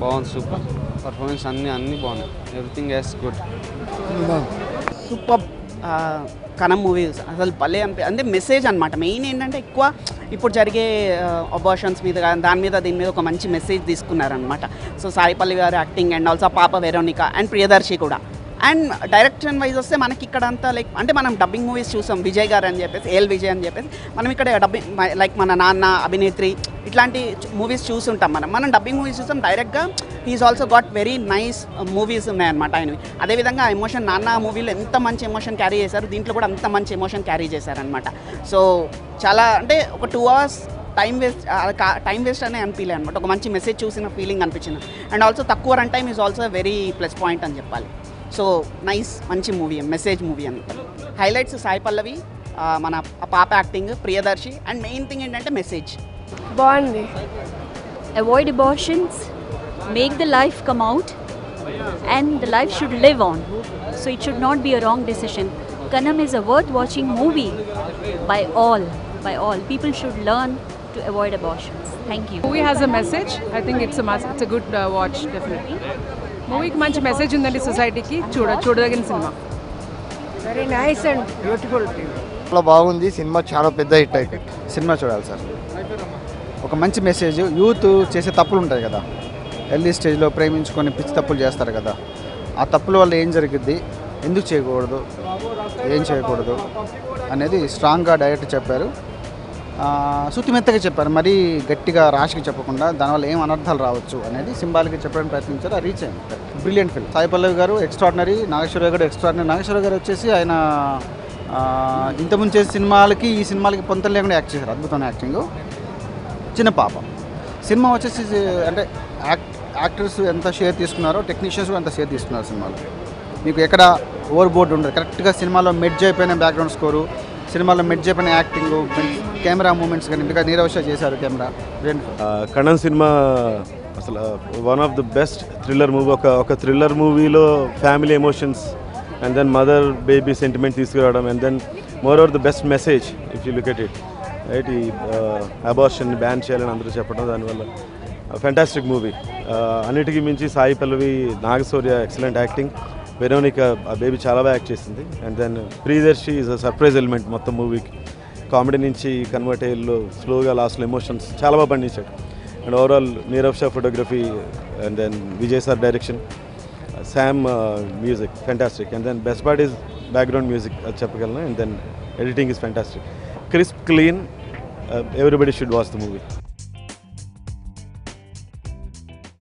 బాగుంది super performance అన్ని అన్ని బాగున్నాయి everything is good super Kanam movies అసలు భలే అనిపి అంటే మెసేజ్ అనమాట మెయిన్ ఏంటంటే ఎక్కువ ఇప్పుడు జరిగే అబార్షన్స్ మీద కానీ దాని మీద దీని మీద ఒక మంచి message తీసుకున్నారనమాట so Sai Pallavi garu acting and also పాప వెరోనిక అండ్ ప్రియదర్శి కూడా అండ్ డైరెక్షన్ వైజ్ వస్తే మనకి ఇక్కడ అంతా లైక్ అంటే మనం డబ్బింగ్ మూవీస్ చూసాం విజయ్ గారు అని చెప్పేసి ఏఎల్ విజయ్ అని చెప్పేసి మనం ఇక్కడ డబ్బింగ్ లైక్ మన నాన్న అభినేత్రి ఇట్లాంటి మూవీస్ చూసుంటాం మనం మనం డబ్బింగ్ మూవీస్ చూసాం డైరెక్ట్గా he is also got very nice movies ఉన్నాయన్నమాట ఆయనవి అదేవిధంగా ఆ ఎమోషన్ నాన్న మూవీలో ఎంత మంచి ఎమోషన్ క్యారీ చేశారు దీంట్లో కూడా అంత మంచి ఎమోషన్ క్యారీ చేశారనమాట సో చాలా అంటే ఒక two hours time waste time waste అనే అనిపించలే అనమాట ఒక మంచి మెసేజ్ చూసిన ఫీలింగ్ అనిపించింది అండ్ ఆల్సో తక్కువ run time is also very plus point అని చెప్పాలి సో నైస్ మంచి మూవీ మెసేజ్ మూవీ అనమాట హైలైట్స్ సాయి పల్లవి ఆ, మన పాప acting Priyadarshi and main thing ఏంటంటే మెసేజ్ బాగుంది avoid abortions, make the life come out, and the life should live on. So it should not be a wrong decision. Kanam is a worth watching movie by all. By all, people should learn to avoid abortions. Thank you. Movie has a message I think it's it's a good watch definitely మూవీకి మంచి message ఉందండి సొసైటీకి చూడ చూడదగిన సినిమా very nice and beautiful చాలా బాగుంది cinema చాలా పెద్ద హిట్ అయిపోయింది సినిమా చూడాలి సార్ ఒక మంచి మెసేజ్ యూత్ చేసే తప్పులు ఉంటాయి కదా ఎర్లీ స్టేజ్లో ప్రేమించుకొని పిచ్చి తప్పులు చేస్తారు కదా ఆ తప్పుల వల్ల ఏం జరిగిద్ది ఎందుకు చేయకూడదు ఏం చేయకూడదు అనేది స్ట్రాంగ్గా డైరెక్ట్ చెప్పారు ఆ, శుతిమెత్తగా చెప్పారు మరీ గట్టిగా రాశికి చెప్పకుండా దానివల్ల ఏం అనర్థాలు రావచ్చు అనేది సింబాలిక్గా చెప్పడానికి ప్రయత్నించారు ఆ రీచ్ అయింది బ్రిలియంట్ ఫిల్మ్ సాయి పల్లవి గారు ఎక్స్ట్రాడినరీ నాగేశ్వరరావు గారు ఎక్స్ట్రాడినరీ నాగేశ్వరరావు గారు వచ్చేసి ఆయన ఆ, ఇంతకుముందు చేసే సినిమాలకి ఈ సినిమాలకి పొంతలు లేకుండా యాక్ట్ చేశారు అద్భుతమైన యాక్టింగ్ చిన్న పాప సినిమా వచ్చేసి అంటే యాక్ట్ యాక్టర్స్ ఎంత షేర్ తీసుకున్నారో టెక్నీషియన్స్ కూడా అంత షేర్ తీసుకున్నారు సినిమాలో మీకు ఎక్కడ ఓవర్ బోర్డ్ ఉండదు కరెక్ట్గా సినిమాలో మెడ్జ్ అయిపోయిన బ్యాక్గ్రౌండ్ స్కోరు సినిమాలో మెడ్జ్ అయిపోయిన యాక్టింగ్ కెమెరా మూమెంట్స్ కానీ ఇంకా నీరవశ చేశారు కెమెరా ఆ, కణం సినిమా అసలు one of the best thriller movie ఒక ఒక థ్రిల్లర్ మూవీలో family emotions and then mother baby sentiment తీసుకురావడం and then moreover the best message if you look at it right ఈ అబార్షన్ బ్యాన్ చేయాలని అందరూ చెప్పడం దానివల్ల ఫెంటాస్టిక్ మూవీ అన్నిటికీ మించి Sai Pallavi Naga Shaurya excellent acting Veronica ఆ బేబీ చాలా బాగా యాక్ట్ చేసింది and then Priyadarshi is a surprise element మొత్తం మూవీకి కామెడీ నుంచి కన్వర్ట్ అయ్యేలో స్లోగా లాస్ట్లో ఎమోషన్స్ చాలా బాగా పండించాడు and overall Nirav Shah photography and then Vijay sir direction Sam music fantastic and then best part is background music అది చెప్పగలను and then editing is fantastic crisp clean everybody should watch the movie